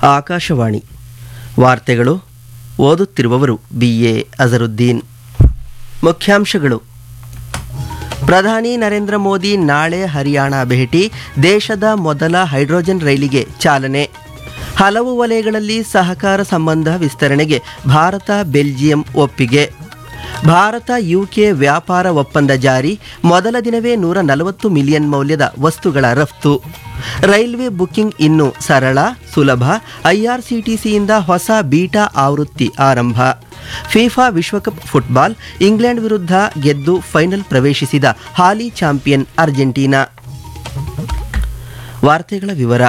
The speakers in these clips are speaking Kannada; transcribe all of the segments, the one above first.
ಆಕಾಶವಾಣಿ ವಾರ್ತೆಗಳು ಓದುತ್ತಿರುವವರು ಬಿ ಎ ಅಜರುದ್ದೀನ್ ಮುಖ್ಯಾಂಶಗಳು ಪ್ರಧಾನಿ ನರೇಂದ್ರ ಮೋದಿ ನಾಳೆ ಹರಿಯಾಣ ಭೇಟಿ ದೇಶದ ಮೊದಲ ಹೈಡ್ರೋಜನ್ ರೈಲಿಗೆ ಚಾಲನೆ ಹಲವು ವಲಯಗಳಲ್ಲಿ ಸಹಕಾರ ಸಂಬಂಧ ವಿಸ್ತರಣೆಗೆ ಭಾರತ ಬೆಲ್ಜಿಯಂ ಒಪ್ಪಿಗೆ ಭಾರತ ಯುಕೆ ವ್ಯಾಪಾರ ಒಪ್ಪಂದ ಜಾರಿ ಮೊದಲ ದಿನವೇ ನೂರ ನಲವತ್ತು ಮಿಲಿಯನ್ ಮೌಲ್ಯದ ವಸ್ತುಗಳ ರಫ್ತು ರೈಲ್ವೆ ಬುಕಿಂಗ್ ಇನ್ನು ಸರಳ ಸುಲಭ ಐಆರ್ಸಿಟಿಸಿಯಿಂದ ಹೊಸ ಬೀಟಾ ಆವೃತ್ತಿ ಆರಂಭ ಫಿಫಾ ವಿಶ್ವಕಪ್ ಫುಟ್ಬಾಲ್ ಇಂಗ್ಲೆಂಡ್ ವಿರುದ್ಧ ಗೆದ್ದು ಫೈನಲ್ ಪ್ರವೇಶಿಸಿದ ಹಾಲಿ ಚಾಂಪಿಯನ್ ಅರ್ಜೆಂಟೀನಾ ವಾರ್ತೆಗಳ ವಿವರ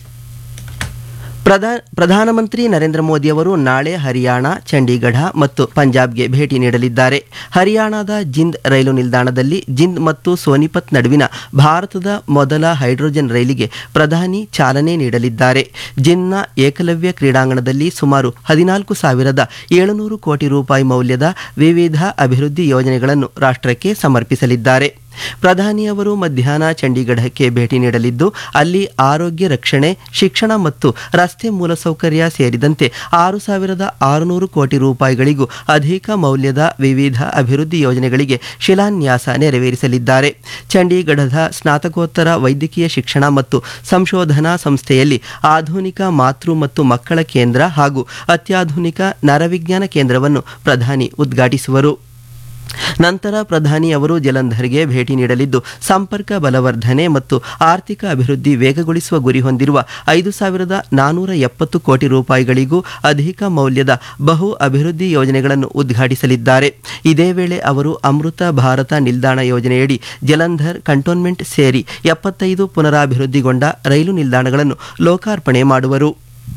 ಪ್ರಧಾ ಪ್ರಧಾನಮಂತ್ರಿ ನರೇಂದ್ರ ಮೋದಿ ಅವರು ನಾಳೆ ಹರಿಯಾಣ ಚಂಡೀಗಢ ಮತ್ತು ಪಂಜಾಬ್ಗೆ ಭೇಟಿ ನೀಡಲಿದ್ದಾರೆ ಹರಿಯಾಣದ ಜಿಂದ್ ರೈಲು ನಿಲ್ದಾಣದಲ್ಲಿ ಜಿಂದ್ ಮತ್ತು ಸೋನಿಪತ್ ನಡುವಿನ ಭಾರತದ ಮೊದಲ ಹೈಡ್ರೋಜನ್ ರೈಲಿಗೆ ಪ್ರಧಾನಿ ಚಾಲನೆ ನೀಡಲಿದ್ದಾರೆ ಜಿಂದ್ನ ಏಕಲವ್ಯ ಕ್ರೀಡಾಂಗಣದಲ್ಲಿ ಸುಮಾರು ಹದಿನಾಲ್ಕು ಸಾವಿರದ ಏಳುನೂರು ಕೋಟಿ ರೂಪಾಯಿ ಮೌಲ್ಯದ ವಿವಿಧ ಅಭಿವೃದ್ಧಿ ಯೋಜನೆಗಳನ್ನು ರಾಷ್ಟ್ರಕ್ಕೆ ಸಮರ್ಪಿಸಲಿದ್ದಾರೆ ಪ್ರಧಾನಿ ಅವರು ಮಧ್ಯಾಹ್ನ ಚಂಡೀಗಢಕ್ಕೆ ಭೇಟಿ ನೀಡಲಿದ್ದು ಅಲ್ಲಿ ಆರೋಗ್ಯ ರಕ್ಷಣೆ ಶಿಕ್ಷಣ ಮತ್ತು ರಸ್ತೆ ಮೂಲಸೌಕರ್ಯ ಸೇರಿದಂತೆ ಆರು ಸಾವಿರದ ಆರುನೂರು ಕೋಟಿ ರೂಪಾಯಿಗಳಿಗೂ ಅಧಿಕ ಮೌಲ್ಯದ ವಿವಿಧ ಅಭಿವೃದ್ಧಿ ಯೋಜನೆಗಳಿಗೆ ಶಿಲಾನ್ಯಾಸ ನೆರವೇರಿಸಲಿದ್ದಾರೆ ಚಂಡೀಗಢದ ಸ್ನಾತಕೋತ್ತರ ವೈದ್ಯಕೀಯ ಶಿಕ್ಷಣ ಮತ್ತು ಸಂಶೋಧನಾ ಸಂಸ್ಥೆಯಲ್ಲಿ ಆಧುನಿಕ ಮಾತೃ ಮತ್ತು ಮಕ್ಕಳ ಕೇಂದ್ರ ಹಾಗೂ ಅತ್ಯಾಧುನಿಕ ನರವಿಜ್ಞಾನ ಕೇಂದ್ರವನ್ನು ಪ್ರಧಾನಿ ಉದ್ಘಾಟಿಸುವರು ನಂತರ ಪ್ರಧಾನಿ ಅವರು ಜಲಂಧರ್ಗೆ ಭೇಟಿ ನೀಡಲಿದ್ದು ಸಂಪರ್ಕ ಬಲವರ್ಧನೆ ಮತ್ತು ಆರ್ಥಿಕ ಅಭಿವೃದ್ಧಿ ವೇಗಗೊಳಿಸುವ ಗುರಿ ಹೊಂದಿರುವ ಐದು ಸಾವಿರದ ನಾನೂರ ಎಪ್ಪತ್ತು ಕೋಟಿ ರೂಪಾಯಿಗಳಿಗೂ ಅಧಿಕ ಮೌಲ್ಯದ ಬಹು ಅಭಿವೃದ್ಧಿ ಯೋಜನೆಗಳನ್ನು ಉದ್ಘಾಟಿಸಲಿದ್ದಾರೆ ಇದೇ ವೇಳೆ ಅವರು ಅಮೃತ ಭಾರತ ನಿಲ್ದಾಣ ಯೋಜನೆಯಡಿ ಜಲಂಧರ್ ಕಂಟೋನ್ಮೆಂಟ್ ಸೇರಿ ಎಪ್ಪತ್ತೈದು ಪುನರಾಭಿವೃದ್ಧಿಗೊಂಡ ರೈಲು ನಿಲ್ದಾಣಗಳನ್ನು ಲೋಕಾರ್ಪಣೆ ಮಾಡುವರು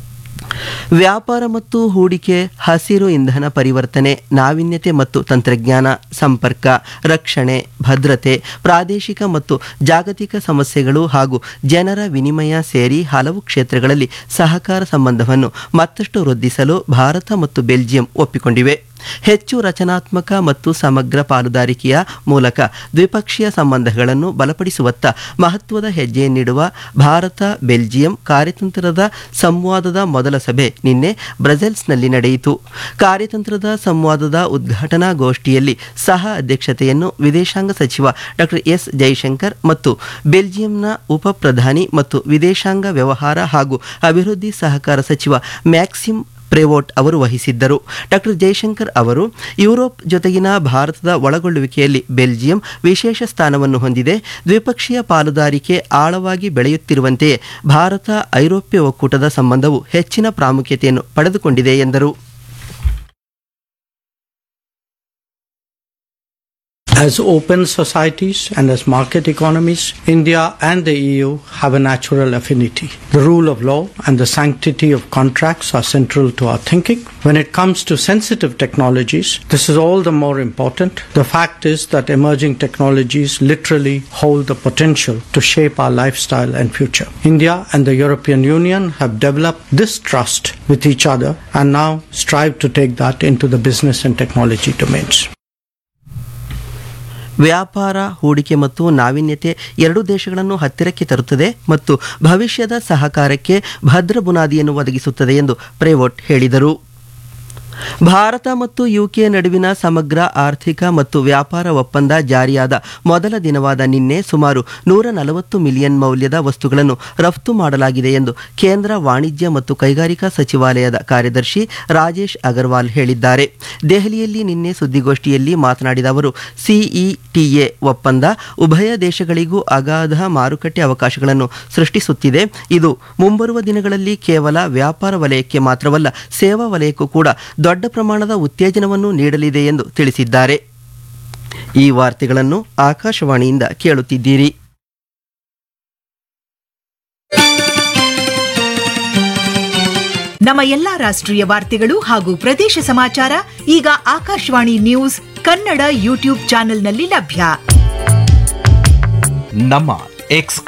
ವ್ಯಾಪಾರ ಮತ್ತು ಹೂಡಿಕೆ ಹಸಿರು ಇಂಧನ ಪರಿವರ್ತನೆ ನಾವೀನ್ಯತೆ ಮತ್ತು ತಂತ್ರಜ್ಞಾನ ಸಂಪರ್ಕ ರಕ್ಷಣೆ ಭದ್ರತೆ ಪ್ರಾದೇಶಿಕ ಮತ್ತು ಜಾಗತಿಕ ಸಮಸ್ಯೆಗಳು ಹಾಗೂ ಜನರ ವಿನಿಮಯ ಸೇರಿ ಹಲವು ಕ್ಷೇತ್ರಗಳಲ್ಲಿ ಸಹಕಾರ ಸಂಬಂಧವನ್ನು ಮತ್ತಷ್ಟು ವೃದ್ಧಿಸಲು ಭಾರತ ಮತ್ತು ಬೆಲ್ಜಿಯಂ ಒಪ್ಪಿಕೊಂಡಿವೆ ಹೆಚ್ಚು ರಚನಾತ್ಮಕ ಮತ್ತು ಸಮಗ್ರ ಪಾಲುದಾರಿಕೆಯ ಮೂಲಕ ದ್ವಿಪಕ್ಷೀಯ ಸಂಬಂಧಗಳನ್ನು ಬಲಪಡಿಸುವತ್ತ ಮಹತ್ವದ ಹೆಜ್ಜೆಯನ್ನಿಡುವ ಭಾರತ ಬೆಲ್ಜಿಯಂ ಕಾರ್ಯತಂತ್ರದ ಸಂವಾದದ ಮೊದಲ ಸಭೆ ನಿನ್ನೆ ಬ್ರಸೆಲ್ಸ್ನಲ್ಲಿ ನಡೆಯಿತು ಕಾರ್ಯತಂತ್ರದ ಸಂವಾದದ ಉದ್ಘಾಟನಾ ಗೋಷ್ಠಿಯಲ್ಲಿ ಸಹ ಅಧ್ಯಕ್ಷತೆಯನ್ನು ವಿದೇಶಾಂಗ ಸಚಿವ ಡಾಕ್ಟರ್ ಎಸ್ ಜೈಶಂಕರ್ ಮತ್ತು ಬೆಲ್ಜಿಯಂನ ಉಪ ಪ್ರಧಾನಿ ಮತ್ತು ವಿದೇಶಾಂಗ ವ್ಯವಹಾರ ಹಾಗೂ ಅಭಿವೃದ್ಧಿ ಸಹಕಾರ ಸಚಿವ ಮ್ಯಾಕ್ಸಿಮ್ ಪ್ರೇವೋಟ್ ಅವರು ವಹಿಸಿದ್ದರು ಡಾಕ್ಟರ್ ಜೈಶಂಕರ್ ಅವರು ಯುರೋಪ್ ಜೊತೆಗಿನ ಭಾರತದ ಒಳಗೊಳ್ಳುವಿಕೆಯಲ್ಲಿ ಬೆಲ್ಜಿಯಂ ವಿಶೇಷ ಸ್ಥಾನವನ್ನು ಹೊಂದಿದೆ ದ್ವಿಪಕ್ಷೀಯ ಪಾಲುದಾರಿಕೆ ಆಳವಾಗಿ ಬೆಳೆಯುತ್ತಿರುವಂತೆಯೇ ಭಾರತ ಐರೋಪ್ಯ ಒಕ್ಕೂಟದ ಸಂಬಂಧವು ಹೆಚ್ಚಿನ ಪ್ರಾಮುಖ್ಯತೆಯನ್ನು ಪಡೆದುಕೊಂಡಿದೆ ಎಂದರು As open societies and as market economies, India and the EU have a natural affinity. The rule of law and the sanctity of contracts are central to our thinking. When it comes to sensitive technologies, this is all the more important. The fact is that emerging technologies literally hold the potential to shape our lifestyle and future. India and the European Union have developed this trust with each other and now strive to take that into the business and technology domains. ವ್ಯಾಪಾರ ಹೂಡಿಕೆ ಮತ್ತು ನಾವೀನ್ಯತೆ ಎರಡೂ ದೇಶಗಳನ್ನು ಹತ್ತಿರಕ್ಕೆ ತರುತ್ತದೆ ಮತ್ತು ಭವಿಷ್ಯದ ಸಹಕಾರಕ್ಕೆ ಭದ್ರ ಬುನಾದಿಯನ್ನು ಒದಗಿಸುತ್ತದೆ ಎಂದು ಪ್ರೇವೋಟ್ ಹೇಳಿದರು ಭಾರತ ಮತ್ತು ಯುಕೆ ನಡುವಿನ ಸಮಗ್ರ ಆರ್ಥಿಕ ಮತ್ತು ವ್ಯಾಪಾರ ಒಪ್ಪಂದ ಜಾರಿಯಾದ ಮೊದಲ ದಿನವಾದ ನಿನ್ನೆ ಸುಮಾರು ನೂರ ನಲವತ್ತು ಮಿಲಿಯನ್ ಮೌಲ್ಯದ ವಸ್ತುಗಳನ್ನು ರಫ್ತು ಮಾಡಲಾಗಿದೆ ಎಂದು ಕೇಂದ್ರ ವಾಣಿಜ್ಯ ಮತ್ತು ಕೈಗಾರಿಕಾ ಸಚಿವಾಲಯದ ಕಾರ್ಯದರ್ಶಿ ರಾಜೇಶ್ ಅಗರ್ವಾಲ್ ಹೇಳಿದ್ದಾರೆ ದೆಹಲಿಯಲ್ಲಿ ನಿನ್ನೆ ಸುದ್ದಿಗೋಷ್ಠಿಯಲ್ಲಿ ಮಾತನಾಡಿದ ಅವರು ಸಿಇಟಿಎ ಒಪ್ಪಂದ ಉಭಯ ದೇಶಗಳಿಗೂ ಅಗಾಧ ಮಾರುಕಟ್ಟೆ ಅವಕಾಶಗಳನ್ನು ಸೃಷ್ಟಿಸುತ್ತಿದೆ ಇದು ಮುಂಬರುವ ದಿನಗಳಲ್ಲಿ ಕೇವಲ ವ್ಯಾಪಾರ ವಲಯಕ್ಕೆ ಮಾತ್ರವಲ್ಲ ಸೇವಾ ವಲಯಕ್ಕೂ ಕೂಡ ದೊಡ್ಡ ಪ್ರಮಾಣದ ಉತ್ತೇಜನವನ್ನು ನೀಡಲಿದೆ ಎಂದು ತಿಳಿಸಿದ್ದಾರೆ ಈ ವಾರ್ತೆಗಳನ್ನು ಆಕಾಶವಾಣಿಯಿಂದ ಕೇಳುತ್ತಿದ್ದೀರಿ ನಮ್ಮ ಎಲ್ಲಾ ರಾಷ್ಟ್ರೀಯ ವಾರ್ತೆಗಳು ಹಾಗೂ ಪ್ರದೇಶ ಸಮಾಚಾರ ಈಗ ಆಕಾಶವಾಣಿ ನ್ಯೂಸ್ ಕನ್ನಡ ಯೂಟ್ಯೂಬ್ ಚಾನೆಲ್ನಲ್ಲಿ ಲಭ್ಯ ನಮ್ಮ ಎಕ್ಸ್